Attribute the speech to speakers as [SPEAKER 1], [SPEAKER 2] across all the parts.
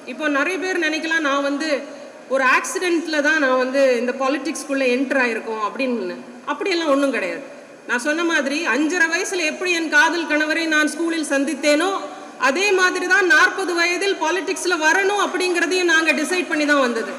[SPEAKER 1] இப்போ நிறைய பேர் நினைக்கலாம் நான் வந்து ஒரு ஆக்சிடெண்ட்ல தான் நான் வந்து இந்த பாலிடிக்ஸ்குள்ளே என்டர் ஆயிருக்கோம் அப்படின்னு அப்படியெல்லாம் ஒன்றும் கிடையாது நான் சொன்ன மாதிரி அஞ்சரை வயசுல எப்படி என் காதல் கணவரை நான் ஸ்கூலில் சந்தித்தேனோ அதே மாதிரி தான் நாற்பது வயதில் பாலிடிக்ஸ்ல வரணும் அப்படிங்கிறதையும் நாங்கள் டிசைட் பண்ணி தான் வந்தது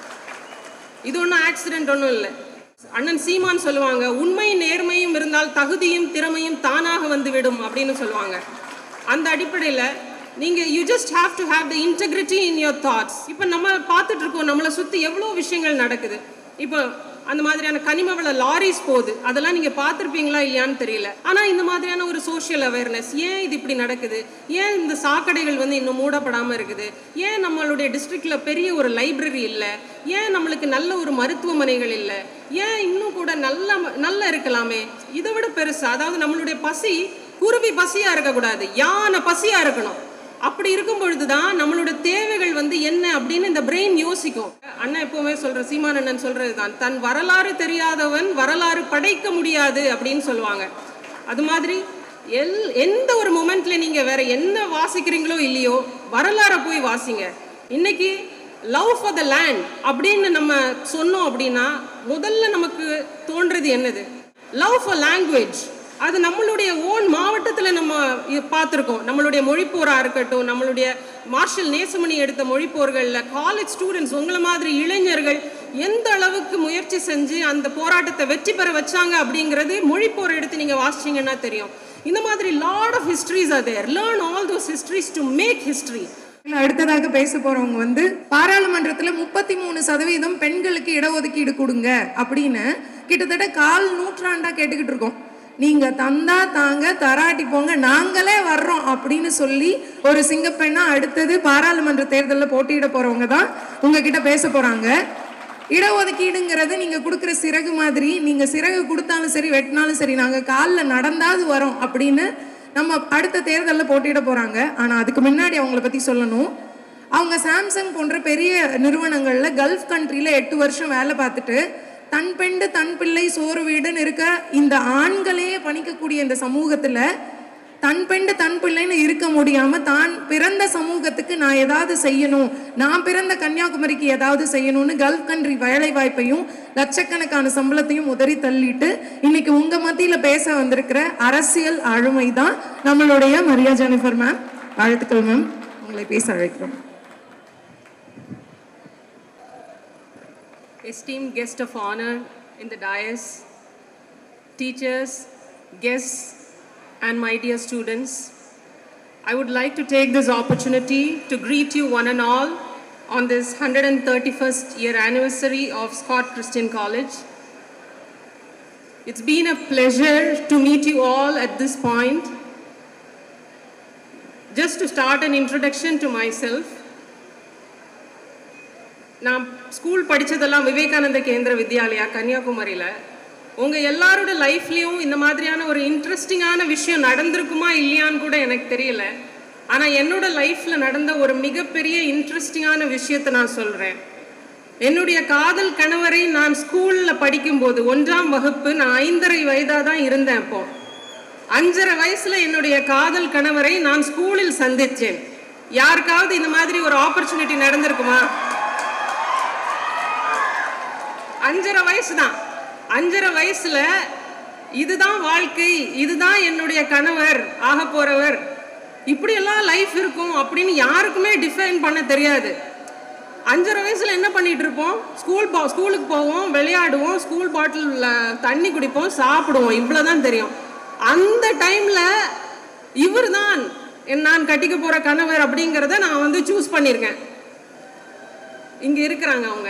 [SPEAKER 1] இது ஒன்றும் ஆக்சிடென்ட் ஒன்றும் இல்லை அண்ணன் சீமான் சொல்லுவாங்க உண்மை நேர்மையும் இருந்தால் தகுதியும் திறமையும் தானாக வந்துவிடும் அப்படின்னு சொல்லுவாங்க அந்த அடிப்படையில் நீங்கள் you just have to have the integrity in your thoughts இப்போ நம்ம பார்த்துட்டு இருக்கோம் நம்மளை சுற்றி எவ்வளோ விஷயங்கள் நடக்குது இப்போ அந்த மாதிரியான கனிமவள லாரிஸ் போகுது அதெல்லாம் நீங்கள் பார்த்துருப்பீங்களா இல்லையான்னு தெரியல ஆனால் இந்த மாதிரியான ஒரு சோஷியல் அவேர்னஸ் ஏன் இது இப்படி நடக்குது ஏன் இந்த சாக்கடைகள் வந்து இன்னும் மூடப்படாமல் இருக்குது ஏன் நம்மளுடைய டிஸ்ட்ரிக்டில் பெரிய ஒரு லைப்ரரி இல்லை ஏன் நம்மளுக்கு நல்ல ஒரு மருத்துவமனைகள் இல்லை ஏன் இன்னும் கூட நல்ல நல்ல இருக்கலாமே இதை விட பெருசு அதாவது நம்மளுடைய பசி குருவி பசியாக இருக்கக்கூடாது யானை பசியாக இருக்கணும் அப்படி இருக்கும் பொழுதுதான் நம்மளோட தேவைகள் வந்து என்ன அப்படின்னு இந்த பிரெயின் யோசிக்கும் அண்ணன் எப்பவுமே சொல்ற சீமான் அண்ணன் சொல்றது தான் தன் வரலாறு தெரியாதவன் வரலாறு படைக்க முடியாது அப்படின்னு சொல்லுவாங்க அது மாதிரி எல் எந்த ஒரு மொமெண்ட்ல நீங்க வேற என்ன வாசிக்கிறீங்களோ இல்லையோ வரலாறை போய் வாசிங்க இன்னைக்கு லவ் ஃபார் த லேண்ட் அப்படின்னு நம்ம சொன்னோம் அப்படின்னா முதல்ல நமக்கு தோன்றது என்னது லவ் ஃபார் லாங்குவேஜ் அது நம்மளுடைய ஓன் மாவட்டத்தில் நம்ம இ- பார்த்திருக்கோம் நம்மளுடைய மொழிப்போராக இருக்கட்டும் நம்மளுடைய மார்ஷல் நேசமணி எடுத்த மொழிப்போர்களில் காலேஜ் ஸ்டூடெண்ட்ஸ் உங்களை மாதிரி இளைஞர்கள் எந்த அளவுக்கு முயற்சி செஞ்சு அந்த போராட்டத்தை வெற்றி பெற வச்சாங்க அப்படிங்கிறது மொழிப்போர் எடுத்து நீங்கள் வாசிச்சீங்கன்னா தெரியும் இந்த மாதிரி lot of histories are there learn all those histories to make history
[SPEAKER 2] இல்ல, அடுத்ததாக பேச போறவங்க வந்து பாராளுமன்றத்துல முப்பத்தி மூணு சதவீதம் பெண்களுக்கு இடஒதுக்கீடு கொடுங்க அப்படின்னு கிட்டத்தட்ட கால் நூற்றாண்டா கேட்டுக்கிட்டு இருக்கோம் நீங்க தந்தா தாங்க தராட்டி போங்க நாங்களே வர்றோம் அப்படின்னு சொல்லி ஒரு சிங்கப்பெண்ணா அடுத்தது பாராளுமன்ற தேர்தலில் போட்டியிட போறவங்க தான் உங்ககிட்ட பேச போறாங்க இடஒதுக்கீடுங்கிறது நீங்க கொடுக்குற சிறகு மாதிரி நீங்க சிறகு கொடுத்தாலும் சரி வெட்டினாலும் சரி நாங்க காலில் நடந்தாது வரோம் அப்படின்னு நம்ம அடுத்த தேர்தலில் போட்டியிட போறாங்க ஆனா அதுக்கு முன்னாடி அவங்கள பத்தி சொல்லணும் அவங்க சாம்சங் போன்ற பெரிய நிறுவனங்கள்ல கல்ஃப் கண்ட்ரில எட்டு வருஷம் வேலை பார்த்துட்டு தன் பெண்டு தன் பிள்ளை சோறு வீடுன்னு இருக்க இந்த ஆண்களே பணிக்கக்கூடிய இந்த சமூகத்துல தன் பெண்டு தன் பிள்ளைன்னு இருக்க முடியாம தான் பிறந்த சமூகத்துக்கு நான் ஏதாவது செய்யணும் நான் பிறந்த கன்னியாகுமரிக்கு ஏதாவது செய்யணும்னு கல்ஃப் கண்ட்ரி வேலை வாய்ப்பையும் லட்சக்கணக்கான சம்பளத்தையும் உதறி தள்ளிட்டு இன்னைக்கு உங்க மத்தியில பேச வந்திருக்கிற அரசியல் ஆளுமை தான் நம்மளுடைய மரியா ஜெனிஃபர் மேம் வாழ்த்துக்கள் மேம் உங்களை பேச அழைக்கிறோம்
[SPEAKER 1] esteemed guest of honor in the dais, teachers, guests, and my dear students, I would like to take this opportunity to greet you one and all on this 131st year anniversary of Scott Christian College. It's been a pleasure to meet you all at this point. Just to start an introduction to myself, நான் school படித்ததெல்லாம் விவேகானந்த கேந்திர வித்யாலயா கன்னியாகுமரியில் உங்கள் எல்லாரோட லைஃப்லேயும் இந்த மாதிரியான ஒரு இன்ட்ரெஸ்டிங்கான விஷயம் நடந்திருக்குமா இல்லையான்னு கூட எனக்கு தெரியல ஆனால் என்னோட லைஃப்பில் நடந்த ஒரு மிகப்பெரிய இன்ட்ரெஸ்டிங்கான விஷயத்தை நான் சொல்கிறேன் என்னுடைய காதல் கணவரை நான் ஸ்கூலில் படிக்கும்போது ஒன்றாம் வகுப்பு நான் ஐந்தரை வயதாக தான் இருந்தேன் அப்போ அஞ்சரை வயசுல என்னுடைய காதல் கணவரை நான் ஸ்கூலில் சந்தித்தேன் யாருக்காவது இந்த மாதிரி ஒரு ஆப்பர்ச்சுனிட்டி நடந்திருக்குமா அஞ்சரை வயசு தான் அஞ்சரை வயசுல இதுதான் வாழ்க்கை இதுதான் என்னுடைய கணவர் ஆக போறவர் இப்படியெல்லாம் லைஃப் இருக்கும் அப்படின்னு யாருக்குமே டிஃபைன் பண்ண தெரியாது அஞ்சரை வயசுல என்ன பண்ணிட்டு இருப்போம் ஸ்கூல் போ ஸ்கூலுக்கு போவோம் விளையாடுவோம் ஸ்கூல் பாட்டிலில் தண்ணி குடிப்போம் சாப்பிடுவோம் இவ்வளோதான் தெரியும் அந்த டைம்ல இவர் தான் நான் கட்டிக்க போற கணவர் அப்படிங்கிறத நான் வந்து சூஸ் பண்ணியிருக்கேன் இங்க இருக்கிறாங்க அவங்க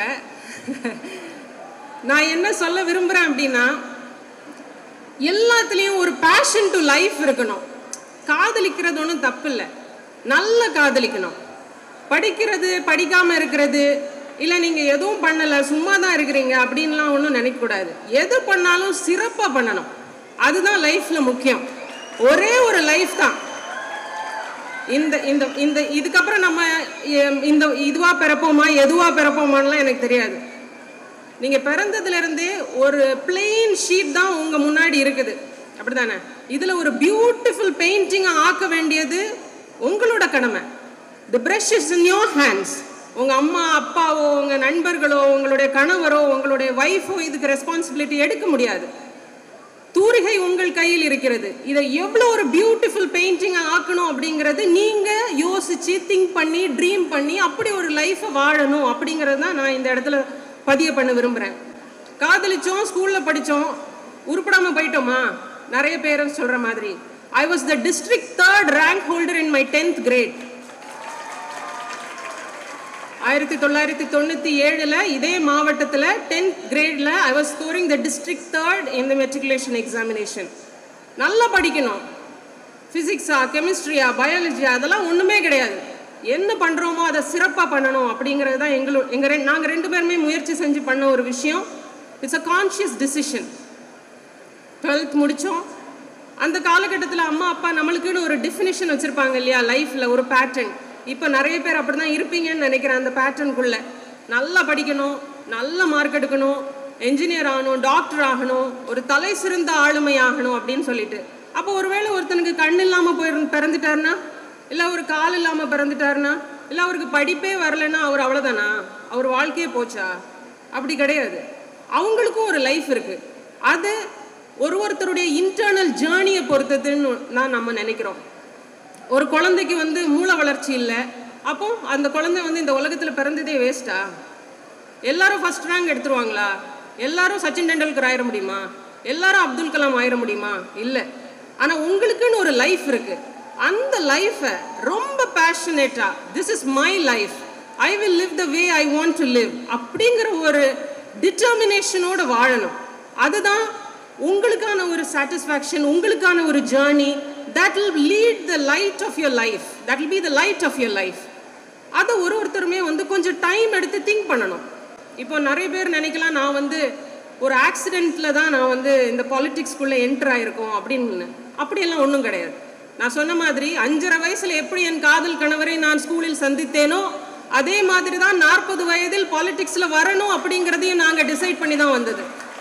[SPEAKER 1] நான் என்ன சொல்ல விரும்புறேன் அப்படின்னா எல்லாத்துலேயும் ஒரு பேஷன் டு லைஃப் இருக்கணும் காதலிக்கிறது ஒன்றும் தப்பு இல்லை நல்ல காதலிக்கணும் படிக்கிறது படிக்காம இருக்கிறது இல்லை நீங்கள் எதுவும் பண்ணலை சும்மா தான் இருக்கிறீங்க அப்படின்லாம் ஒன்றும் நினைக்கக்கூடாது எது பண்ணாலும் சிறப்பாக பண்ணணும் அதுதான் லைஃப்பில் முக்கியம் ஒரே ஒரு லைஃப் தான் இந்த இந்த இந்த இதுக்கப்புறம் நம்ம எம், இந்த இதுவா பிறப்போமா எதுவா பிறப்போமான்லாம் எனக்கு தெரியாது நீங்க பிறந்ததுல இருந்தே ஒரு பிளெயின் ஷீட் தான் உங்க முன்னாடி இருக்குது அப்படிதானே இதுல ஒரு பியூட்டிஃபுல் பெயிண்டிங்கை ஆக்க வேண்டியது உங்களோட கடமை the brush is in your hands உங்கள் அம்மா அப்பாவோ உங்கள் நண்பர்களோ உங்களுடைய கணவரோ உங்களுடைய ஒய்ஃபோ இதுக்கு ரெஸ்பான்சிபிலிட்டி எடுக்க முடியாது தூரிகை உங்கள் கையில் இருக்கிறது இதை எவ்வளோ ஒரு பியூட்டிஃபுல் பெயிண்டிங் ஆக்கணும் அப்படிங்கிறது நீங்கள் யோசிச்சு திங்க் பண்ணி ட்ரீம் பண்ணி அப்படி ஒரு லைஃப்பை வாழணும் அப்படிங்கிறது தான் நான் இந்த இடத்துல பதிய பண்ண விரும்புகிறேன் காதலிச்சோம் ஸ்கூலில் படித்தோம் உருப்படாமல் போயிட்டோமா நிறைய பேர் சொல்கிற மாதிரி I was the district third rank holder in my tenth grade ஆயிரத்தி தொள்ளாயிரத்தி தொண்ணூற்றி ஏழில் இதே மாவட்டத்தில் டென்த் கிரேடில் I was scoring the district third in the matriculation examination நல்லா படிக்கணும் ஃபிசிக்ஸா கெமிஸ்ட்ரியா பயாலஜியா அதெல்லாம் ஒன்றுமே கிடையாது என்ன பண்ணுறோமோ அதை சிறப்பாக பண்ணணும் அப்படிங்கிறது தான் எங்களோ எங்கள் ரெண்டு நாங்கள் ரெண்டு பேருமே முயற்சி செஞ்சு பண்ண ஒரு விஷயம் it's a conscious decision twelfth முடித்தோம் அந்த காலகட்டத்தில் அம்மா அப்பா நம்மளுக்குன்னு ஒரு டெஃபினிஷன் வச்சுருப்பாங்க இல்லையா லைஃப்பில் ஒரு பேட்டர்ன் இப்போ நிறைய பேர் அப்படி தான் இருப்பீங்கன்னு நினைக்கிறேன் அந்த பேட்டர்னுக்குள்ளே நல்லா படிக்கணும் நல்ல மார்க் எடுக்கணும் என்ஜினியர் ஆகணும் டாக்டர் ஆகணும் ஒரு தலை சிறந்த ஆளுமை ஆகணும் அப்படின்னு சொல்லிட்டு அப்போ ஒருவேளை ஒருத்தனுக்கு கண் இல்லாமல் போய் பிறந்துட்டாருன்னா இல்லை ஒரு கால் இல்லாமல் பிறந்துட்டாருன்னா இல்லை அவருக்கு படிப்பே வரலைன்னா அவர் அவ்வளோதானா அவர் வாழ்க்கையே போச்சா அப்படி கிடையாது அவங்களுக்கும் ஒரு லைஃப் இருக்குது அது ஒரு ஒருத்தருடைய இன்டர்னல் ஜேர்னியை பொறுத்ததுன்னு தான் நம்ம நினைக்கிறோம் ஒரு குழந்தைக்கு வந்து மூளை வளர்ச்சி இல்லை அப்போ அந்த குழந்தை வந்து இந்த உலகத்தில் பிறந்ததே வேஸ்ட்டா எல்லாரும் ஃபர்ஸ்ட் ரேங்க் எடுத்துருவாங்களா எல்லாரும் சச்சின் டெண்டுல்கர் ஆயிட முடியுமா எல்லாரும் அப்துல் கலாம் ஆயிட முடியுமா இல்லை ஆனால் உங்களுக்குன்னு ஒரு லைஃப் இருக்கு அந்த லைஃப்பை ரொம்ப பேஷனேட்டா this is my life I will live the way I want to live அப்படிங்கிற ஒரு டிட்டர்மினேஷனோட வாழணும் அதுதான் உங்களுக்கான ஒரு சாட்டிஸ்ஃபேக்ஷன் உங்களுக்கான ஒரு journey that will lead the light of your life that will be the light of your life அதை ஒரு ஒருத்தருமே வந்து கொஞ்சம் டைம் எடுத்து திங்க் பண்ணணும் இப்போ நிறைய பேர் நினைக்கலாம் நான் வந்து ஒரு ஆக்சிடெண்ட்டில் தான் நான் வந்து இந்த பாலிட்டிக்ஸ்குள்ளே என்டர் ஆயிருக்கோம் அப்படின்னு அப்படியெல்லாம் ஒன்றும் கிடையாது நான் சொன்ன மாதிரி அஞ்சரை வயசில் எப்படி என் காதல் கணவரை நான் ஸ்கூலில் சந்தித்தேனோ அதே மாதிரி தான் நாற்பது வயதில் பாலிடிக்ஸில் வரணும் அப்படிங்கிறதையும் நாங்கள் டிசைட் பண்ணி தான் வந்தது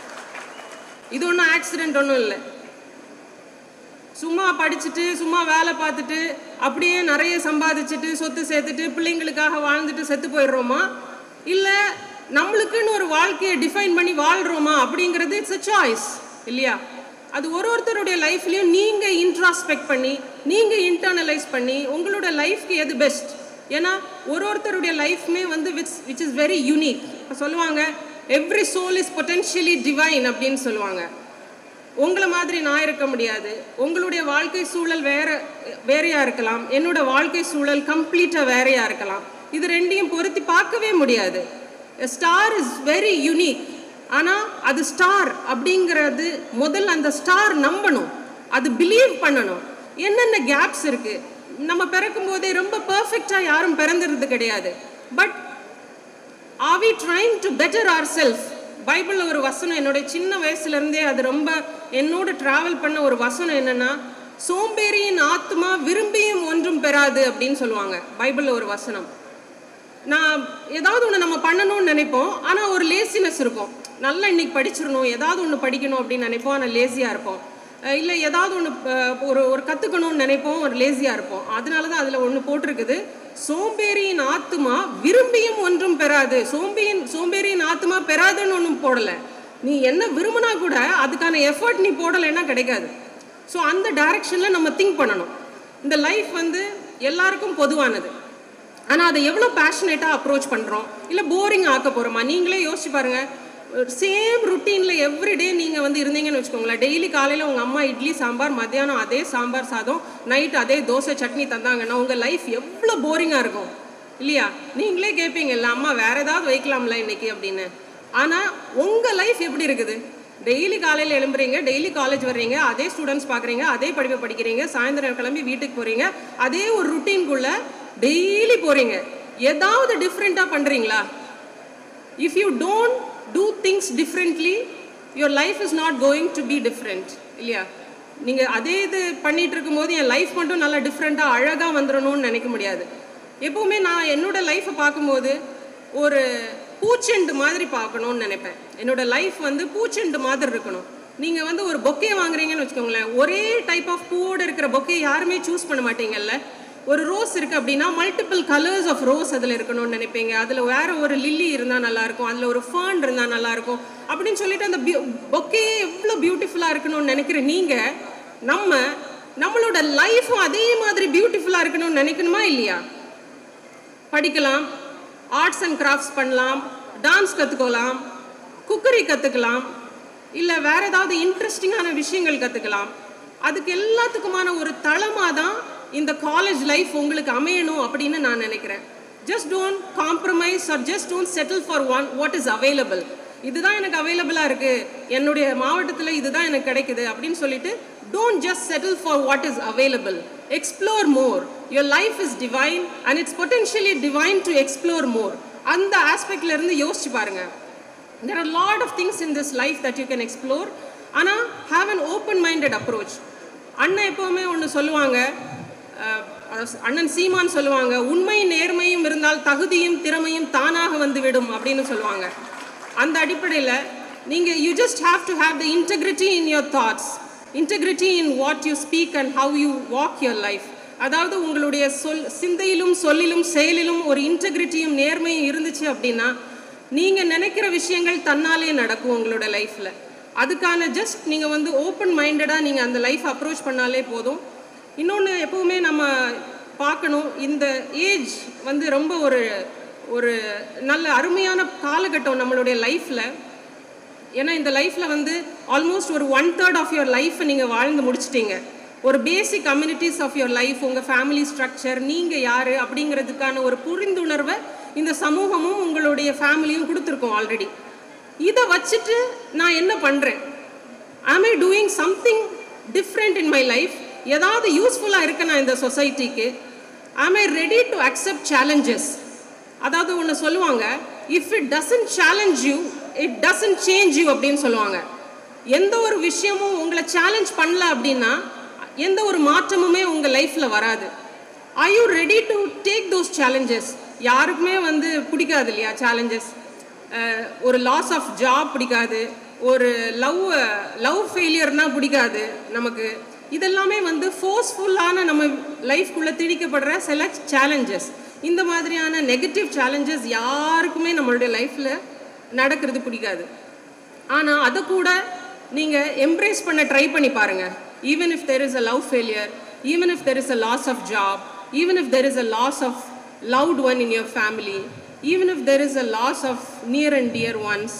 [SPEAKER 1] இது ஒன்றும் ஆக்சிடென்ட் ஒன்றும் இல்லை சும்மா படிச்சுட்டு சும்மா வேலை பார்த்துட்டு அப்படியே நிறைய சம்பாதிச்சுட்டு சொத்து சேர்த்துட்டு பிள்ளைங்களுக்காக வாழ்ந்துட்டு செத்து போயிடுறோமா இல்லை நம்மளுக்குன்னு ஒரு வாழ்க்கையை டிஃபைன் பண்ணி வாழ்கிறோமா அப்படிங்கிறது இட்ஸ் அ சாய்ஸ் இல்லையா அது ஒரு ஒருத்தருடைய லைஃப்லையும் நீங்கள் இன்ட்ராஸ்பெக்ட் பண்ணி நீங்கள் இன்டர்னலைஸ் பண்ணி உங்களோட லைஃப்க்கு எது பெஸ்ட் ஏன்னா ஒரு ஒருத்தருடைய லைஃப்மே வந்து which which is very unique சொல்லுவாங்க every soul is potentially divine அப்படின்னு சொல்லுவாங்க உங்களை மாதிரி நான் இருக்க முடியாது உங்களுடைய வாழ்க்கை சூழல் வேற வேறையா இருக்கலாம் என்னோட வாழ்க்கை சூழல் கம்ப்ளீட்டாக வேறையா இருக்கலாம் இது ரெண்டையும் பொருத்தி பார்க்கவே முடியாது ஸ்டார் இஸ் வெரி யூனிக் ஆனால் அது ஸ்டார் அப்படிங்கிறது முதல்ல அந்த ஸ்டார் நம்பணும் அது பிலீவ் பண்ணணும் என்னென்ன கேப்ஸ் இருக்கு நம்ம பிறக்கும் போதே ரொம்ப பர்ஃபெக்டாக யாரும் பிறந்துறது கிடையாது but are we trying to better our self பைபிளில் ஒரு வசனம் என்னுடைய சின்ன வயசுலேருந்தே அது ரொம்ப என்னோட ட்ராவல் பண்ண ஒரு வசனம் என்னன்னா சோம்பேறியின் ஆத்மா விரும்பியும் ஒன்றும் பெறாது அப்படின்னு சொல்லுவாங்க பைபிளில் ஒரு வசனம் நான் ஏதாவது ஒன்று நம்ம பண்ணணும்னு நினைப்போம் ஆனால் ஒரு லேசினஸ் இருக்கும் நல்லா இன்னைக்கு படிச்சிடணும் ஏதாவது ஒன்று படிக்கணும் அப்படின்னு நினைப்போம் ஆனால் லேசியாக இருப்போம் இல்லை ஏதாவது ஒன்று ஒரு ஒரு கற்றுக்கணும்னு நினைப்போம் ஒரு லேசியாக இருப்போம் அதனால தான் அதில் ஒன்று போட்டிருக்குது சோம்பேறியின் ஆத்மா விரும்பியும் ஒன்றும் பெறாது சோம்பேறியின் சோம்பேறியின் ஆத்மா பெறாதுன்னு ஒன்றும் போடலை நீ என்ன விரும்பினா கூட அதுக்கான எஃபர்ட் நீ போடலைன்னா கிடைக்காது ஸோ அந்த டைரக்ஷனில் நம்ம திங்க் பண்ணணும் இந்த லைஃப் வந்து எல்லாருக்கும் பொதுவானது ஆனால் அதை எவ்வளோ பேஷனேட்டாக அப்ரோச் பண்ணுறோம் இல்லை போரிங் ஆக்க போகிறோமா நீங்களே யோசிச்சு பாருங்கள் சேம் ருட்டீனில் எவ்ரிடே நீங்கள் வந்து இருந்தீங்கன்னு வச்சுக்கோங்களேன் டெய்லி காலையில் உங்கள் அம்மா இட்லி சாம்பார் மத்தியானம் அதே சாம்பார் சாதம் நைட் அதே தோசை சட்னி தந்தாங்கன்னா உங்கள் லைஃப் எவ்வளோ போரிங்காக இருக்கும் இல்லையா நீங்களே கேட்பீங்கல்ல அம்மா வேறு ஏதாவது வைக்கலாம்ல இன்னைக்கு அப்படின்னு ஆனால் உங்கள் லைஃப் எப்படி இருக்குது டெய்லி காலையில் எழும்புறீங்க டெய்லி காலேஜ் வர்றீங்க அதே ஸ்டூடெண்ட்ஸ் பார்க்குறீங்க அதே படிப்பை படிக்கிறீங்க சாயந்தரம் கிளம்பி வீட்டுக்கு போகிறீங்க அதே ஒரு ருட்டீன்குள்ளே டெய்லி போகிறீங்க ஏதாவது டிஃப்ரெண்ட்டாக பண்ணுறீங்களா if you don't do things differently your life is not going to be different இல்லையா நீங்கள் அதே இது பண்ணிட்டு இருக்கும்போது என் லைஃப் மட்டும் நல்லா டிஃப்ரெண்ட்டாக அழகாக வந்துடணும்னு நினைக்க முடியாது எப்போவுமே நான் என்னோட லைஃப்பை பார்க்கும்போது ஒரு பூச்செண்டு மாதிரி பார்க்கணும்னு நினைப்பேன் என்னோட லைஃப் வந்து பூச்செண்டு மாதிரி இருக்கணும் நீங்கள் வந்து ஒரு பொக்கே வாங்குறீங்கன்னு வச்சுக்கோங்களேன் ஒரே டைப் ஆஃப் பூவோடு இருக்கிற பொக்கே யாருமே சூஸ் பண்ண மாட்டீங்கல்ல ஒரு ரோஸ் இருக்குது அப்படின்னா மல்டிபிள் கலர்ஸ் ஆஃப் ரோஸ் அதில் இருக்கணும்னு நினைப்பீங்க அதில் வேற ஒரு லில்லி இருந்தால் நல்லாயிருக்கும் அதில் ஒரு ஃபேன் இருந்தால் நல்லாயிருக்கும் அப்படின்னு சொல்லிட்டு அந்த பொக்கையே எவ்வளோ பியூட்டிஃபுல்லாக இருக்கணும்னு நினைக்கிற நீங்கள் நம்ம நம்மளோட லைஃப்பும் அதே மாதிரி பியூட்டிஃபுல்லாக இருக்கணும்னு நினைக்கணுமா இல்லையா படிக்கலாம் ஆர்ட்ஸ் அண்ட் கிராஃப்ட்ஸ் பண்ணலாம் டான்ஸ் கற்றுக்கலாம் குக்கரி கற்றுக்கலாம் இல்லை வேற ஏதாவது இன்ட்ரெஸ்டிங்கான விஷயங்கள் கற்றுக்கலாம் அதுக்கு எல்லாத்துக்குமான ஒரு தளமாக தான் இந்த காலேஜ் லைஃப் உங்களுக்கு அமையணும் அப்படின்னு நான் நினைக்கிறேன் just don't compromise or just don't settle for one what is available இதுதான் எனக்கு அவைலபிளாக இருக்குது என்னுடைய மாவட்டத்தில் இதுதான் எனக்கு கிடைக்குது அப்படின்னு சொல்லிட்டு don't just settle for what is available explore more your life is divine and it's potentially divine to explore more அந்த ஆஸ்பெக்ட்ல இருந்து யோசிச்சு பாருங்க there are a lot of things in this life that you can explore ஆனால் have an open minded approach அண்ணன் எப்போவுமே ஒன்று சொல்லுவாங்க அஹ், அஹ், அண்ணன் சீமான் சொல்லுவாங்க உண்மை நேர்மையும் இருந்தால் தகுதியும் திறமையும் தானாக வந்துவிடும் அப்படின்னு சொல்லுவாங்க அந்த அடிப்படையில் நீங்கள் you just have to have the integrity in your thoughts integrity in what you speak and how you walk your life அதாவது உங்களுடைய சொல் சிந்தையிலும் சொல்லிலும் செயலிலும் ஒரு இன்டெகிரிட்டியும் நேர்மையும் இருந்துச்சு அப்படின்னா நீங்கள் நினைக்கிற விஷயங்கள் தன்னாலே நடக்கும் உங்களோட லைஃப்பில் அதுக்கான ஜஸ்ட் நீங்கள் வந்து ஓப்பன் மைண்டடாக நீங்கள் அந்த லைஃப் அப்ரோச் பண்ணாலே போதும் இன்னொன்று எப்பவுமே நம்ம பார்க்கணும் இந்த ஏஜ் வந்து ரொம்ப ஒரு ஒரு நல்ல அருமையான காலகட்டம் நம்மளுடைய லைஃப்பில் ஏன்னா இந்த லைஃப்பில் வந்து ஆல்மோஸ்ட் ஒரு ஒன் தேர்ட் ஆஃப் யுவர் லைஃப்பை நீங்கள் வாழ்ந்து முடிச்சிட்டீங்க ஒரு basic communities of your life உங்கள் ஃபேமிலி ஸ்ட்ரக்சர் நீங்கள் யார் அப்படிங்கிறதுக்கான ஒரு புரிந்துணர்வை இந்த சமூகமும் உங்களுடைய ஃபேமிலியும் கொடுத்துருக்கோம் ஆல்ரெடி இதை வச்சுட்டு நான் என்ன பண்ணுறேன் am I doing something different in my life ஏதாவது யூஸ்ஃபுல்லாக இருக்க நான் இந்த சொசைட்டிக்கு am I ready to accept challenges அதாவது ஒன்று சொல்லுவாங்க if it doesn't challenge you it doesn't change you அப்படின்னு சொல்லுவாங்க எந்த ஒரு விஷயமும் உங்களை சேலஞ்ச் பண்ணல அப்படின்னா எந்த ஒரு மாற்றமுமே உங்கள் லைஃப்பில் வராது are you ready to take those challenges யாருக்குமே வந்து பிடிக்காது இல்லையா சேலஞ்சஸ் ஒரு லாஸ் ஆஃப் ஜாப் பிடிக்காது ஒரு லவ் லவ் ஃபெயிலியர்னா பிடிக்காது நமக்கு இதெல்லாமே வந்து ஃபோர்ஸ்ஃபுல்லான நம்ம லைஃப்குள்ளே திணிக்கப்படுற சில சேலஞ்சஸ் இந்த மாதிரியான நெகட்டிவ் சேலஞ்சஸ் யாருக்குமே நம்மளுடைய லைஃப்பில் நடக்கிறது பிடிக்காது ஆனால் அதை கூட நீங்கள் எம்ப்ரேஸ் பண்ண ட்ரை பண்ணி பாருங்கள் even if there is a love failure even if there is a loss of job even if there is a loss of loved one in your family even if there is a loss of near and dear ones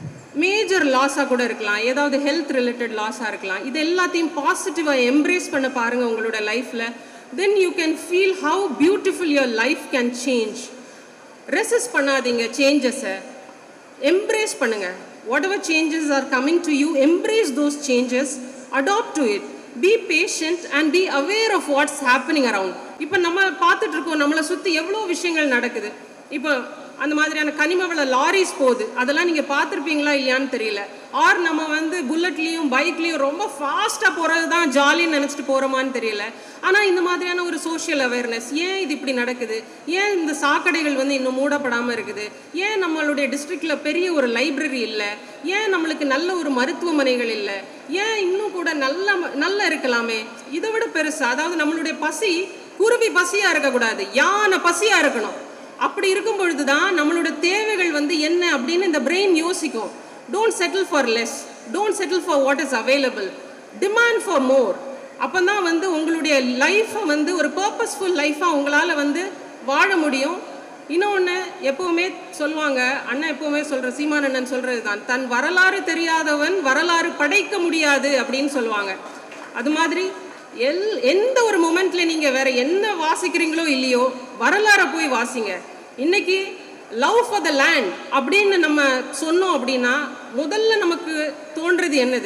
[SPEAKER 1] major லாஸாக கூட இருக்கலாம் ஏதாவது health related லாஸாக இருக்கலாம் இது எல்லாத்தையும் பாசிட்டிவாக embrace பண்ண பாருங்கள் உங்களோட லைஃப்பில் then you can feel how beautiful your life can change resist பண்ணாதீங்க சேஞ்சஸை எம்ப்ரேஸ் பண்ணுங்க whatever changes are coming to you embrace those changes adapt to it be patient and be aware of what's happening around இப்போ நம்ம பார்த்துட்டு இருக்கோம் நம்மளை சுற்றி எவ்வளோ விஷயங்கள் நடக்குது இப்போ அந்த மாதிரியான கனிமவள லாரிஸ் போகுது அதெல்லாம் நீங்கள் பார்த்துருப்பீங்களா இல்லையான்னு தெரியல ஆர் நம்ம வந்து புல்லட்லேயும் பைக்லேயும் ரொம்ப ஃபாஸ்ட்டாக போகிறது தான் ஜாலின்னு நினச்சிட்டு போகிறோமான்னு தெரியல ஆனால் இந்த மாதிரியான ஒரு சோஷியல் அவேர்னஸ் ஏன் இது இப்படி நடக்குது ஏன் இந்த சாக்கடைகள் வந்து இன்னும் மூடப்படாமல் இருக்குது ஏன் நம்மளுடைய டிஸ்ட்ரிக்டில் பெரிய ஒரு லைப்ரரி இல்லை ஏன் நம்மளுக்கு நல்ல ஒரு மருத்துவமனைகள் இல்லை ஏன் இன்னும் கூட நல்ல ம- நல்ல இருக்கலாமே இதை விட பெருசு அதாவது நம்மளுடைய பசி குருவி பசியாக இருக்கக்கூடாது யானை பசியாக இருக்கணும் அப்படி இருக்கும் பொழுது தான் நம்மளோட தேவைகள் வந்து என்ன அப்படின்னு இந்த பிரெயின் யோசிக்கும் don't settle for less don't settle for what is available demand for more அப்போ தான் வந்து உங்களுடைய லைஃப்பை வந்து ஒரு பர்பஸ்ஃபுல் லைஃபாக உங்களால் வந்து வாழ முடியும் இன்னொன்று எப்பவுமே சொல்லுவாங்க அண்ணன் எப்பவுமே சொல்கிற சீமான் அண்ணன் சொல்கிறது தான் தன் வரலாறு தெரியாதவன் வரலாறு படைக்க முடியாது அப்படின்னு சொல்லுவாங்க அது மாதிரி எல் எந்த ஒரு மொமெண்ட்ல நீங்க வேற என்ன வாசிக்கிறீங்களோ இல்லையோ வரலாறை போய் வாசிங்க இன்னைக்கு லவ் ஃபார் த லேண்ட் அப்படின்னு நம்ம சொன்னோம் அப்படின்னா முதல்ல நமக்கு தோன்றது என்னது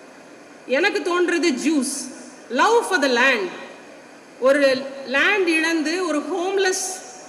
[SPEAKER 1] எனக்கு தோன்றது just love for the land ஒரு லேண்ட் இழந்து ஒரு ஹோம்லெஸ்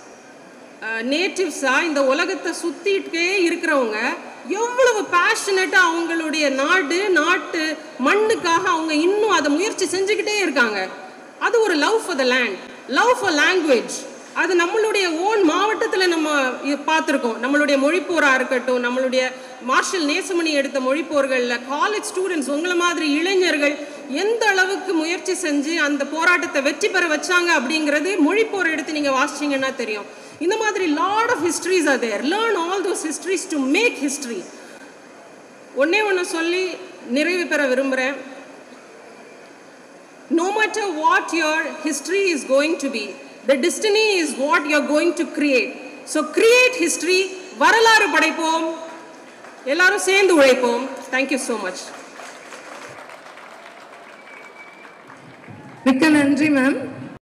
[SPEAKER 1] நேட்டிவ்ஸாக இந்த உலகத்தை சுற்றிட்டே இருக்கிறவங்க எவ்வளவு பேஷனட்டாக அவங்களுடைய நாடு நாட்டு மண்ணுக்காக அவங்க இன்னும் அதை முயற்சி செஞ்சுக்கிட்டே இருக்காங்க அது ஒரு love for the land love for language அது நம்மளுடைய ஓன் மாவட்டத்தில் நம்ம இ- பார்த்திருக்கோம் நம்மளுடைய மொழிப்போராக இருக்கட்டும் நம்மளுடைய மார்ஷல் நேசமணி எடுத்த மொழிப்போர்களில் காலேஜ் ஸ்டூடெண்ட்ஸ் உங்களை மாதிரி இளைஞர்கள் எந்த அளவுக்கு முயற்சி செஞ்சு அந்த போராட்டத்தை வெற்றி பெற வச்சாங்க அப்படிங்கிறது மொழிப்போர் எடுத்து நீங்கள் வாசிச்சீங்கன்னா தெரியும் இந்த மாதிரி lot of histories are there learn all those histories to make history ஒண்ணே ஒன்று சொல்லி நிறைவு பெற விரும்புகிறேன் no matter what your history is going to be, the destiny is what you're going to create. So create history, வரலாறு படைப்போம் எல்லாரும் சேர்ந்து உழைப்போம் தேங்க்யூ ஸோ மச்
[SPEAKER 2] மிக்க நன்றி மேம்